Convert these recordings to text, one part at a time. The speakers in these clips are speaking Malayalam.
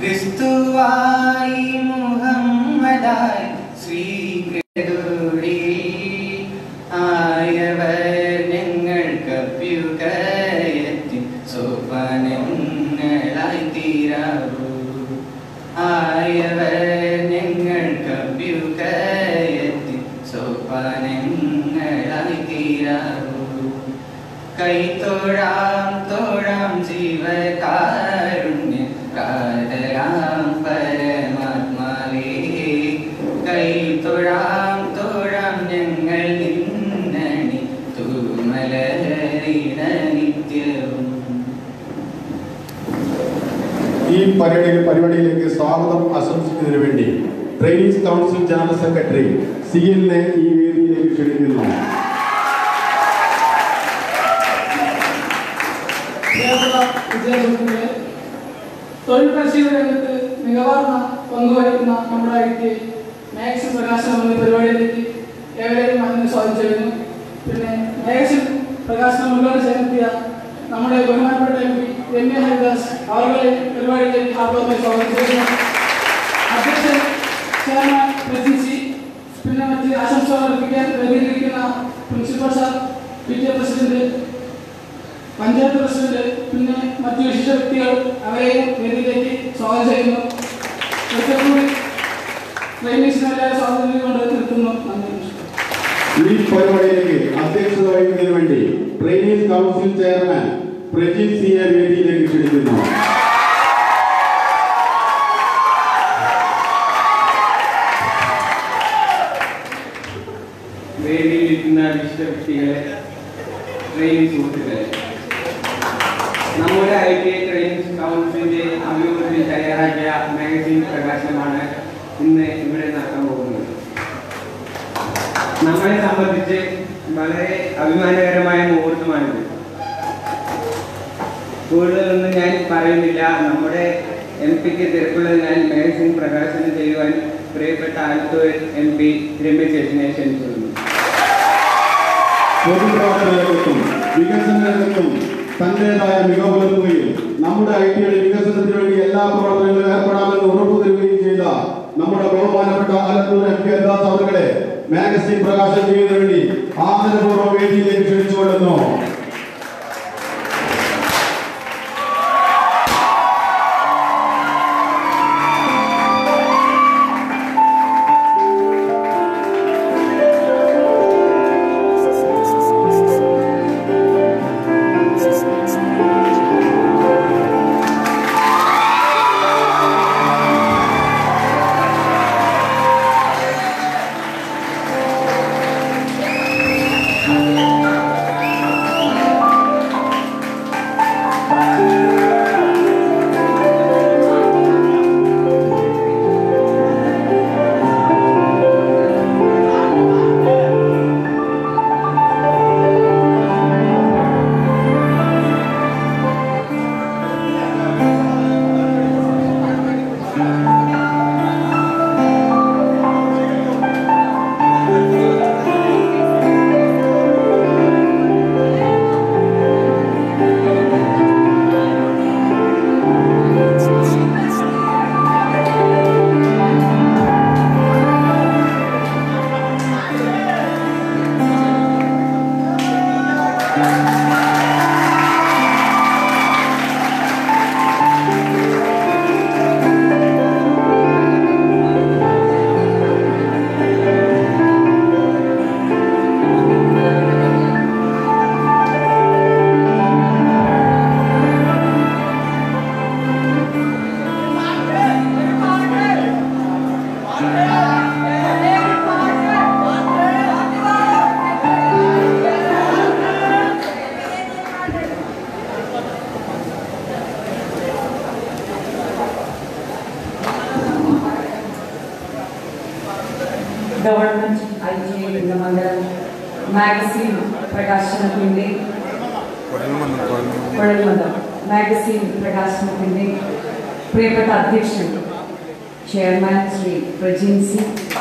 ക്രിസ്തുവായി മുഹമ്മദായി സ്വീകൃതി ആയവർ ഞങ്ങൾക്കഭ്യുകയത്തി സോപാനങ്ങളായി തീരാവൂ ആയവർ ഞങ്ങൾക്കഭ്യുകയത്തി സോപാനങ്ങളായി തീരാവൂ കൈത്തോഴാം തോഴാം ജീവകാരുണ്യ കാതരാം പരമാത്മാവേ കൈത്തോഴാം തോഴാം ഞങ്ങൾ നിന്നണി തൂമലരിട നിത്യവും ഈ പരിപാടി പരിപാടിയിലേക്ക് സ്വാഗതം ആശംസിക്കുന്നതിന് വേണ്ടി trainings council general secretary C എല്ലിനെ ഈ വേദിയിലേക്ക് ക്ഷണിക്കുന്നു പ്രിയപ്പെട്ട വിദ്യാർത്ഥികളെ തൊഴിൽ പരിശീലന രംഗത്ത് മികവാർന്ന പങ്കുവഹിക്കുന്ന നമ്മുടെ ഐ ടി മാക്സിൻ പ്രകാശനം എന്ന പരിപാടിയിലേക്ക് ഏവരെയും അതിന് സ്വാഗതം ചെയ്യുന്നു പിന്നെ മാക്സിൻ പ്രകാശനം മുന്നോട്ട് ചേർത്തിയ നമ്മുടെ ബഹുമാനപ്പെട്ട എം പി രമ്യ ഹരിദാസ് അവരുടെ പരിപാടിയിലേക്ക് ഹാർദവമായി സ്വാഗതം ചെയ്യുന്നു അധ്യക്ഷൻ ചെയർമാൻ പ്രജിൻസി പിന്നെ മറ്റ് ആശംസകൾ അർപ്പിക്കാൻ വേദിയിലിരിക്കുന്ന principal sir P T A president panchayat president പിന്നെ മറ്റു വിശിഷ്ട വ്യക്തികൾ അവരെയും വേദിയിലേക്ക് സ്വാഗതം ചെയ്യുന്നു ഒരിക്കൽ കൂടി ട്രെയിനീസിനെ സ്വാഗതം ചെയ്തുകൊണ്ട് നിർത്തുന്നു നന്ദി നമസ്കാരം. ഈ പരിപാടിയിലേക്ക് അധ്യക്ഷത വഹിക്കുന്നതിന് വേണ്ടി ട്രെയിനിങ്സ് കൗൺസിൽ ചെയർമാൻ പ്രജിത് സിയെ വേദിയിലേക്ക് ക്ഷണിക്കുന്നു വേദിയിലിരിക്കുന്ന വിശിഷ്ട വ്യക്തികളെ ട്രെയിനിങ് സുഹൃത്തുക്കളെ നമ്മുടെ ഐ ടി ഐ ട്രെയിനിങ് കൗൺസിലിന്റെ ആഭിമുഖ്യത്തിൽ തയ്യാറാക്കിയ മാഗസിൻ പ്രകാശനമാണ് ഇന്ന് ഇവിടെ നടക്കാൻ പോകുന്നത് നമ്മളെ സംബന്ധിച്ച് വളരെ അഭിമാനകരമായ മുഹൂർത്തമാണിത് കൂടുതലൊന്നും ഞാൻ പറയുന്നില്ല നമ്മുടെ എം പിക്ക് തിരക്കുള്ളതിനാൽ മാഗസിൻ പ്രകാശനം ചെയ്യുവാൻ പ്രിയപ്പെട്ട ആലത്തൂർ എം പി രമേശ് ചേട്ടനെ ക്ഷണിച്ചിരുന്നു പൊതുപ്രവർത്തന രംഗത്തും വികസന രംഗത്തും തന്റേതായ മികവ് പുലർത്തുകയും നമ്മുടെ ഐ ടിയുടെ വികസനത്തിന് വേണ്ടി എല്ലാ പ്രവർത്തനങ്ങളും ഏർപ്പെടാമെന്ന് ഉറപ്പു തരുകയും ചെയ്ത നമ്മുടെ ബഹുമാനപ്പെട്ട ആലത്തൂർ എം പി ഹരിദാസ് അവരുടെ മാഗസിൻ പ്രകാശനം ചെയ്യുന്നതിന് വേണ്ടി ആദരപൂർവ്വം വേദിയിലേക്ക് ക്ഷണിച്ചുകൊള്ളുന്നു government I T I Mangalam magazine പ്രകാശനത്തിന്റെ കുഴൽമന്ദം മാഗസിൻ പ്രകാശനത്തിന്റെ പ്രിയപ്പെട്ട അധ്യക്ഷൻ ചെയർമാൻ ശ്രീ പ്രജിൻസി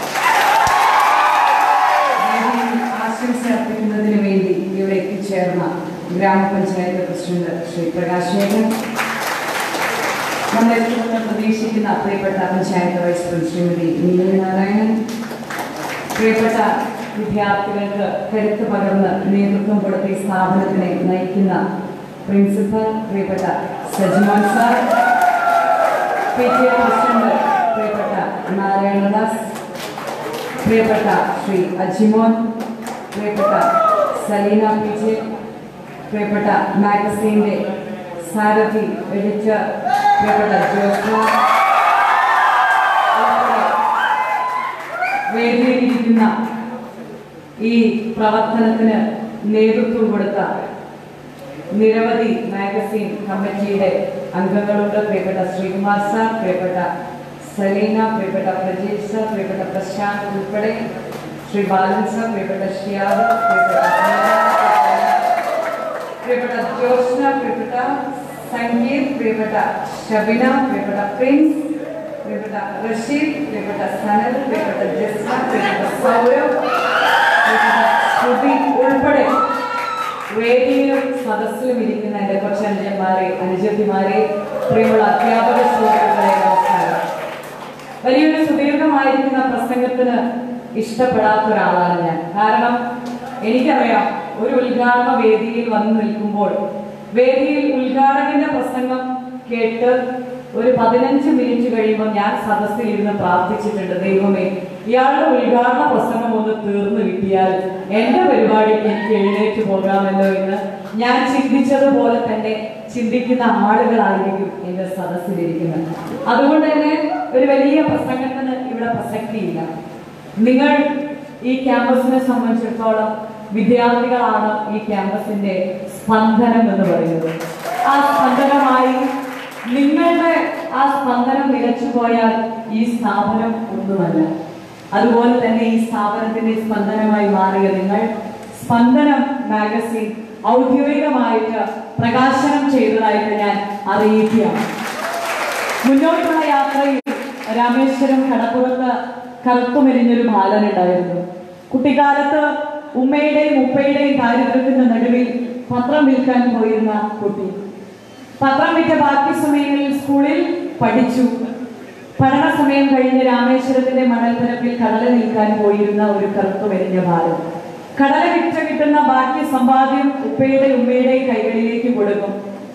ആശംസ അർപ്പിക്കുന്നതിന് വേണ്ടി ഇവിടെ എത്തിച്ചേർന്ന ഗ്രാമപഞ്ചായത്ത് പ്രസിഡന്റ് ശ്രീ പ്രകാശ് ശേഖരൻ നമ്മളെ പ്രതീക്ഷിച്ച ആദരിച്ചിരിക്കുന്ന പ്രിയപ്പെട്ട പഞ്ചായത്ത് വൈസ് പ്രസിഡന്റ് ശ്രീമതി നീല നാരായണൻ പ്രിയപ്പെട്ട വിദ്യാർത്ഥികൾക്ക് കരുത്ത് പകർന്ന് നേതൃത്വം കൊടുത്ത ഈ സ്ഥാപനത്തിനെ നയിക്കുന്ന പ്രിൻസിപ്പൽ പ്രിയപ്പെട്ട Sajimon sir P T A president പ്രിയപ്പെട്ട നാരായണദാസ് പ്രിയപ്പെട്ട ശ്രീ അജിമോൻ പ്രിയപ്പെട്ട സലീന പി ജെ പ്രിയപ്പെട്ട മാഗസീൻ്റെ സാരഥി എഡിറ്റർ പ്രിയപ്പെട്ട ജോസ്ന വേദിയിലിരിക്കുന്ന ഈ പ്രവർത്തനത്തിന് നേതൃത്വം കൊടുത്ത നിരവധി മാഗസീൻ കമ്മിറ്റിയുടെ അംഗങ്ങളുണ്ട് പ്രിയപ്പെട്ട ശ്രീകുമാർ സാർ പ്രിയപ്പെട്ട സലീന പ്രിയപ്പെട്ട പ്രജീഷ് സാർ പ്രിയപ്പെട്ട പ്രശാന്ത് ഉൾപ്പെടെ ശ്രീ ബാലൻ സാർ പ്രിയപ്പെട്ട ഷിയാബ് പ്രിയപ്പെട്ട പ്രിയപ്പെട്ട ജോഷ്ന പ്രിയപ്പെട്ട സംഗീത് പ്രിയപ്പെട്ട ഷബിന പ്രിയപ്പെട്ട പ്രിൻസ് പ്രിയപ്പെട്ട റഷീദ് പ്രിയപ്പെട്ട സനൽ പ്രിയപ്പെട്ട ജസ്ന പ്രിയപ്പെട്ട സൗരവ് പ്രിയപ്പെട്ട ശ്രുതി ഉൾപ്പെടെ വേദിയിലും സദസ്സിലും ഇരിക്കുന്ന എൻ്റെ കൊച്ചനുജന്മാരെ അനുജത്തിമാരെ പ്രിയമുള്ള അധ്യാപക സുഹൃത്തുക്കളെ നമസ്കാരം വലിയൊരു സുദീർഘമായിരിക്കുന്ന പ്രസംഗത്തിന് ഇഷ്ടപ്പെടാത്ത ഒരാളാണ് ഞാൻ കാരണം എനിക്കറിയാം ഒരു ഉദ്ഘാടന വേദിയിൽ വന്നു നിൽക്കുമ്പോൾ വേദിയിൽ ഉദ്ഘാടകന്റെ പ്രസംഗം കേട്ട് ഒരു പതിനഞ്ച് മിനിറ്റ് കഴിയുമ്പോൾ ഞാൻ സദസ്സിൽ ഇരുന്ന് പ്രാർത്ഥിച്ചിട്ടുണ്ട് ദൈവമേ ഇയാളുടെ ഉദ്ഘാടന പ്രസംഗം ഒന്ന് തീർന്നു കിട്ടിയാൽ എന്റെ പരിപാടിക്ക് എനിക്ക് എഴുന്നേറ്റ് പോകാമല്ലോ എന്ന് ഞാൻ ചിന്തിച്ചതുപോലെ തന്നെ ചിന്തിക്കുന്ന ആളുകളായിരിക്കും എന്റെ സദസ്സിലിരിക്കുന്നത് അതുകൊണ്ട് തന്നെ ഒരു വലിയ പ്രസംഗത്തിന് ഇവിടെ പ്രസക്തിയില്ല നിങ്ങൾ ഈ ക്യാമ്പസിനെ സംബന്ധിച്ചിടത്തോളം വിദ്യാർത്ഥികളാണ് ഈ ക്യാമ്പസിന്റെ സ്പന്ദനം എന്ന് പറയുന്നത് ആ സ്പന്ദനമായി നിങ്ങളുടെ ആ സ്പന്ദനം നിലച്ചു പോയാൽ ഈ സ്ഥാപനം ഒന്നുമല്ല അതുപോലെ തന്നെ ഈ സ്ഥാപനത്തിന്റെ സ്പന്ദനമായി മാറിയ നിങ്ങൾ സ്പന്ദനം മാഗസിൻ ഔദ്യോഗികമായിട്ട് പ്രകാശനം ചെയ്തതായിട്ട് ഞാൻ അറിയിക്കുകയാണ് മുന്നോട്ടുള്ള യാത്രയിൽ രാമേശ്വരം കടപ്പുറത്ത് കറുത്തുമെലിഞ്ഞൊരു ബാലനുണ്ടായിരുന്നു കുട്ടിക്കാലത്ത് ഉമ്മയുടെയും ഉപ്പയുടെയും ദാരിദ്ര്യത്തിന്റെ നടുവിൽ പത്രം വിൽക്കാൻ പോയിരുന്ന കുട്ടി പത്രം വിറ്റ ബാക്കി സമയങ്ങളിൽ സ്കൂളിൽ പഠിച്ചു പഠന സമയം കഴിഞ്ഞ് രാമേശ്വരത്തിന്റെ മണൽപ്പരപ്പിൽ കടല നിൽക്കാൻ പോയിരുന്ന ഒരു കറുത്തുമെലിഞ്ഞ ബാലൻ കടല വിറ്റ കിട്ടുന്ന ബാക്കി സമ്പാദ്യം ഉപ്പയുടെയും ഉമ്മയുടെയും കൈകളിലേക്ക് കൊടുക്കും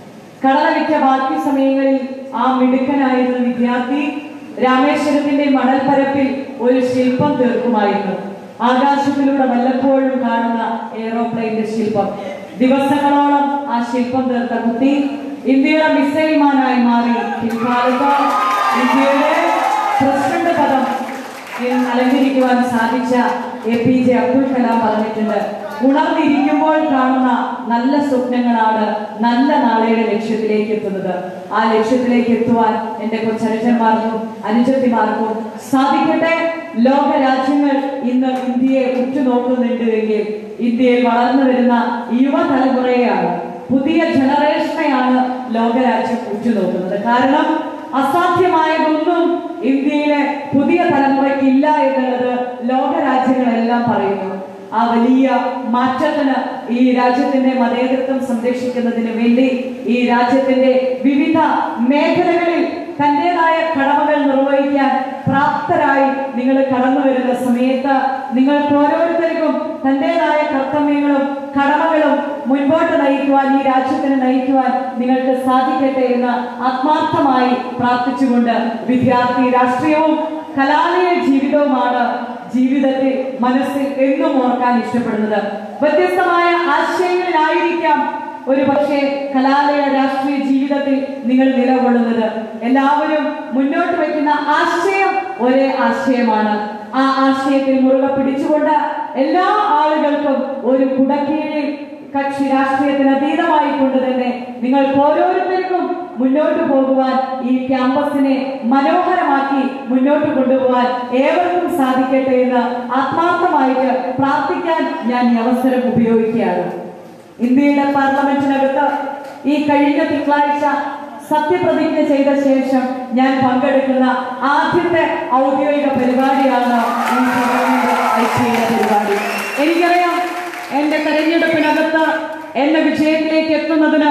കടല വിറ്റ ബാക്കി സമയങ്ങളിൽ ആ മിടുക്കനായിരുന്ന വിദ്യാർത്ഥി രാമേശ്വരത്തിന്റെ മണൽപ്പരപ്പിൽ ഒരു ശില്പം തീർക്കുമായിരുന്നു ആകാശത്തിലൂടെ വല്ലപ്പോഴും കാണുന്ന എയറോപ്ലെയിന്റെ ശില്പം ദിവസങ്ങളോളം ആ ശില്പം തീർത്ത കുട്ടി ഇന്ത്യയുടെ മിസൈൽ മാനായി മാറി പിൽക്കാലത്ത് ഇന്ത്യയുടെ പ്രസിഡന്റ് പദം അലങ്കരിക്കുവാൻ സാധിച്ച A P J Abdul Kalam പറഞ്ഞിട്ടുണ്ട് ഉണർന്നിരിക്കുമ്പോൾ കാണുന്ന നല്ല സ്വപ്നങ്ങളാണ് നല്ല നാളെയുടെ ലക്ഷ്യത്തിലേക്ക് എത്തുന്നത് ആ ലക്ഷ്യത്തിലേക്ക് എത്തുവാൻ എൻ്റെ കൊച്ചനുജന്മാർക്കും അനുജത്തിമാർക്കും സാധിക്കട്ടെ ലോക രാജ്യങ്ങൾ ഇന്ന് ഇന്ത്യയെ ഉറ്റുനോക്കുന്നുണ്ട് എങ്കിൽ ഇന്ത്യയിൽ വളർന്നു വരുന്ന യുവതലമുറയെയാണ് പുതിയ ജനറേഷനെയാണ് ലോകരാജ്യം ഉറ്റുനോക്കുന്നത് കാരണം അസാധ്യമായതൊന്നും ഇന്ത്യയിലെ പുതിയ തലമുറയ്ക്ക് ഇല്ല എന്നുള്ളത് ലോകരാജ്യങ്ങളെല്ലാം പറയുന്നു ആ വലിയ മാറ്റത്തിന് ഈ രാജ്യത്തിന്റെ മതേതൃത്വം സംരക്ഷിക്കുന്നതിന് വേണ്ടി ഈ രാജ്യത്തിന്റെ വിവിധ മേഖലകളിൽ തന്റേതായ കടമകൾ നിർവഹിക്കാൻ പ്രാപ്തരായി നിങ്ങൾ കടന്നു വരുന്ന സമയത്ത് നിങ്ങൾക്ക് ഓരോരുത്തർക്കും തന്റേതായ കർത്തവ്യങ്ങളും കടമകളും മുൻപോട്ട് നയിക്കുവാൻ ഈ രാജ്യത്തിന് നയിക്കുവാൻ നിങ്ങൾക്ക് സാധിക്കട്ടെ എന്ന് ആത്മാർത്ഥമായി പ്രാർത്ഥിച്ചുകൊണ്ട് വിദ്യാർത്ഥി രാഷ്ട്രീയവും കലാലയ ജീവിതവുമാണ് ജീവിതത്തിൽ മനസ്സിൽ എന്നും ഓർക്കാൻ ഇഷ്ടപ്പെടുന്നത് വ്യത്യസ്തമായ ആശയങ്ങളിലായിരിക്കാം ഒരു പക്ഷേ കലാലയ രാഷ്ട്രീയ ജീവിതത്തിൽ നിങ്ങൾ നിലകൊള്ളുന്നത് എല്ലാവരും മുന്നോട്ട് വയ്ക്കുന്ന ആശയം ഒരേ ആശയമാണ് ആ ആശയത്തിൽ മുറുകെ പിടിച്ചുകൊണ്ട് എല്ലാ ആളുകൾക്കും ഒരു കുടക്കീഴിൽ കക്ഷി രാഷ്ട്രീയത്തിന് അതീതമായി കൊണ്ട് തന്നെ നിങ്ങൾക്ക് ഓരോരുത്തർക്കും മുന്നോട്ട് പോകുവാൻ ഈ ക്യാമ്പസിനെ മനോഹരമാക്കി മുന്നോട്ട് കൊണ്ടുപോകാൻ ഏവർക്കും സാധിക്കട്ടെ എന്ന് ആത്മാർത്ഥമായിട്ട് പ്രാർത്ഥിക്കാൻ ഞാൻ ഈ അവസരം ഉപയോഗിക്കുകയാണ് ഇന്ത്യയുടെ പാർലമെന്റിനകത്ത് ഈ കഴിഞ്ഞ തിങ്കളാഴ്ച സത്യപ്രതിജ്ഞ ചെയ്ത ശേഷം ഞാൻ പങ്കെടുക്കുന്ന ആദ്യത്തെ ഔദ്യോഗിക പരിപാടിയാണ് ഈ ഗവൺമെന്റ് ഐക്യയുടെ പരിപാടി എനിക്കറിയാം എന്റെ തെരഞ്ഞെടുപ്പിനകത്ത് എന്റെ വിജയത്തിലേക്ക് എത്തുന്നതിന്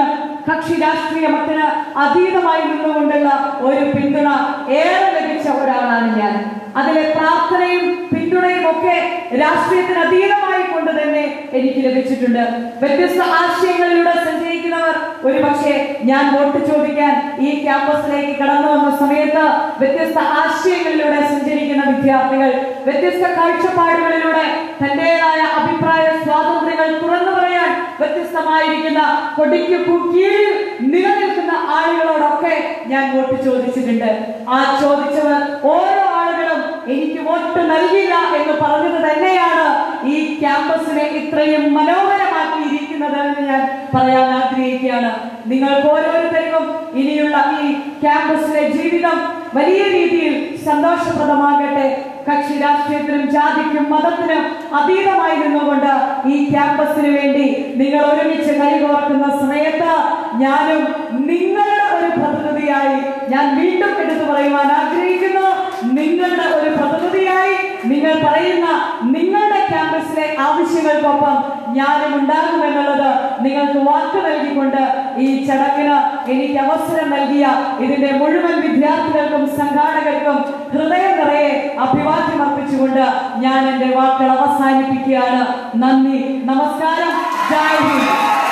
കക്ഷി രാഷ്ട്രീയമത്തിന് അതീതമായി നിന്നുകൊണ്ടുള്ള ഒരു പിന്തുണ ഏറെ ലഭിച്ച ഒരാളാണ് ഞാൻ അതിലെ പ്രാർത്ഥനയും പിന്തുണയും ഒക്കെ രാഷ്ട്രീയത്തിന് അതീതമായി കൊണ്ട് തന്നെ എനിക്ക് ലഭിച്ചിട്ടുണ്ട് വ്യത്യസ്ത ആശയങ്ങളിലൂടെ സഞ്ചരിക്കുന്നവർ ഒരു പക്ഷേ ഞാൻ വോട്ട് ചോദിക്കാൻ ഈ ക്യാമ്പസിലേക്ക് കടന്നു വന്ന സമയത്ത് വ്യത്യസ്ത ആശയങ്ങളിലൂടെ സഞ്ചരിക്കുന്ന വിദ്യാർത്ഥികൾ വ്യത്യസ്ത കാഴ്ചപ്പാടുകളിലൂടെ തന്റേതായ അഭിപ്രായ സ്വാതന്ത്ര്യങ്ങൾ തുറന്നു പറയാൻ വ്യത്യസ്തമായിരിക്കുന്ന കൊടിക്ക് കീഴിൽ നിലനിൽക്കുന്ന ആളുകളോടൊക്കെ ഞാൻ വോട്ട് ചോദിച്ചിട്ടുണ്ട് ആ ചോദിച്ചവർ ഓരോ ആളുകളും എനിക്ക് വോട്ട് നൽകില്ല എന്ന് പറഞ്ഞത് തന്നെയാണ് ഈ ക്യാമ്പസിനെ ഇത്രയും മനോഹരമാക്കിയിരിക്കുന്നത് എന്ന് ഞാൻ പറയാൻ ആഗ്രഹിക്കുകയാണ് നിങ്ങൾക്ക് ഓരോരുത്തർക്കും ഇനിയുള്ള ഈ ക്യാമ്പസിലെ ജീവിതം വലിയ രീതിയിൽ സന്തോഷപ്രദമാകട്ടെ കക്ഷി രാഷ്ട്രീയത്തിനും ജാതിക്കും മതത്തിനും അതീതമായി നിന്നുകൊണ്ട് ഈ ക്യാമ്പസിന് വേണ്ടി നിങ്ങൾ ഒരുമിച്ച് കൈകോർക്കുന്ന സമയത്ത് ഞാനും നിങ്ങളുടെ ഒരു പ്രതിനിധിയായി ഞാൻ വീണ്ടും എടുത്തു പറയുവാൻ ആഗ്രഹിക്കുന്നു നിങ്ങളുടെ ഒരു പ്രതിനിധിയായി നിങ്ങൾ പറയുന്ന നിങ്ങളുടെ ക്യാമ്പസിലെ ആവശ്യങ്ങൾക്കൊപ്പം ഞാനും ഉണ്ടാകുമെന്നുള്ളത് നിങ്ങൾക്ക് വാക്ക് നൽകിക്കൊണ്ട് ഈ ചടങ്ങിന് എനിക്ക് അവസരം നൽകിയ ഇതിന്റെ മുഴുവൻ വിദ്യാർത്ഥികൾക്കും സംഘാടകർക്കും ഹൃദയം നിറയെ അഭിവാദ്യം അർപ്പിച്ചുകൊണ്ട് ഞാൻ എന്റെ വാക്കുകൾ അവസാനിപ്പിക്കുകയാണ് നന്ദി നമസ്കാരം ജയ് ഹിന്ദ്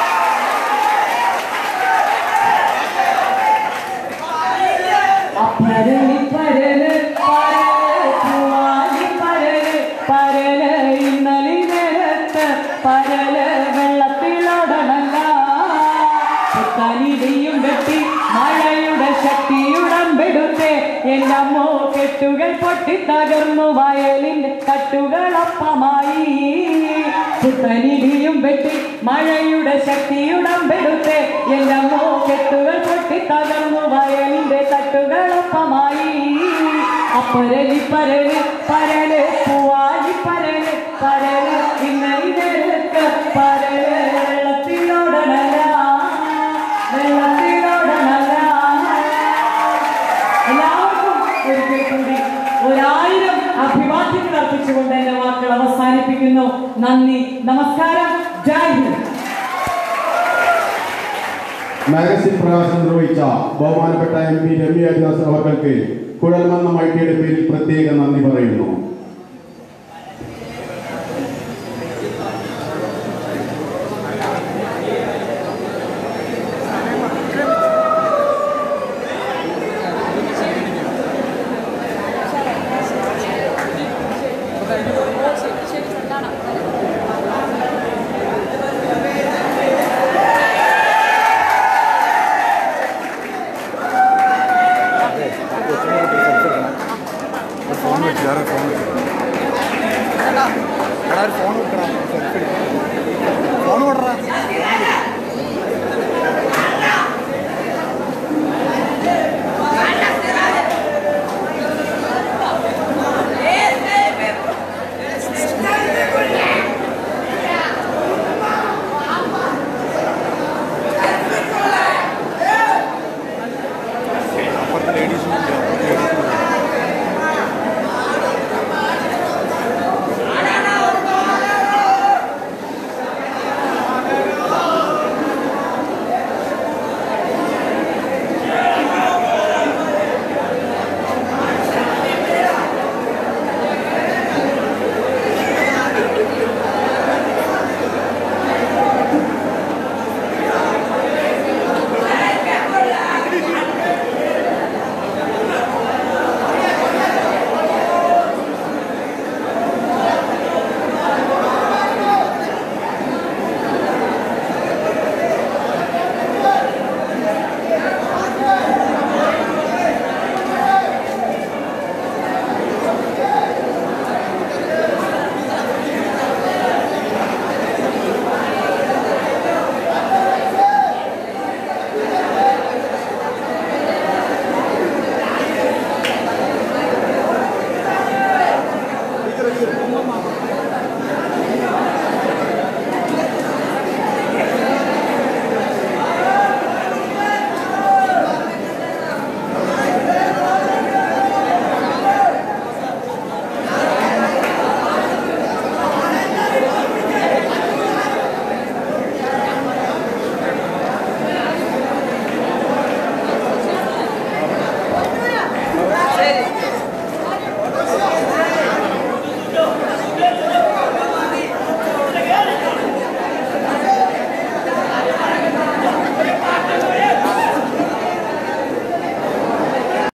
പരല് പരല് പരല് പൂവാലി പരല് പരല് ഇന്നലെ നേരത്ത് പരല് വെള്ളത്തിലോടണല്ല കനിടിയും വെട്ടി മഴയുടെ ശക്തിയുടമ്പെടുത്ത് എന്റെ അമ്മോ കെട്ടുകൾ പൊട്ടി തകർന്നു വയലിന്റെ തട്ടുകളൊപ്പമായി പുത്തനിടിയും വെട്ടി മഴയുടെ ശക്തിയുടമ്പെടുത്ത് എന്റെ അമ്മോ കെട്ടുകൾ പൊട്ടി തകർന്നു വയലിന്റെ തട്ടുകളൊപ്പമായി അപ്പരലി പരല് പരല് പൂവാലി പരല് പരല് ഇന്നയിലേക്ക് പരല് വെള്ളത്തിലോടണല്ല വെള്ളത്തിലോടണല്ല എല്ലാവർക്കും ഒരിക്കൽ കൂടി ഒരായിരം അഭിവാദ്യങ്ങൾ അർപ്പിച്ചുകൊണ്ട് എന്റെ വാക്കുകൾ അവസാനിപ്പിക്കുന്നു നന്ദി നമസ്കാരം ജയ് ഹിന്ദ് മാഗസിൻ പ്രകാശനം നിർവഹിച്ച ബഹുമാനപ്പെട്ട എം പി രമ്യ ഹരിദാസ് അവർക്ക് കുഴൽമന്നം ഐ ടിയുടെ പേരിൽ പ്രത്യേക നന്ദി പറയുന്നു ഫോൺ വെച്ചു വേറെ ഫോൺ വെച്ചു എടാ ഒരു ഫോൺ വെക്കടാ ഫോൺ വിടറാ അപ്പുറത്തെ ലേഡീസും ലേഡീസും ശരി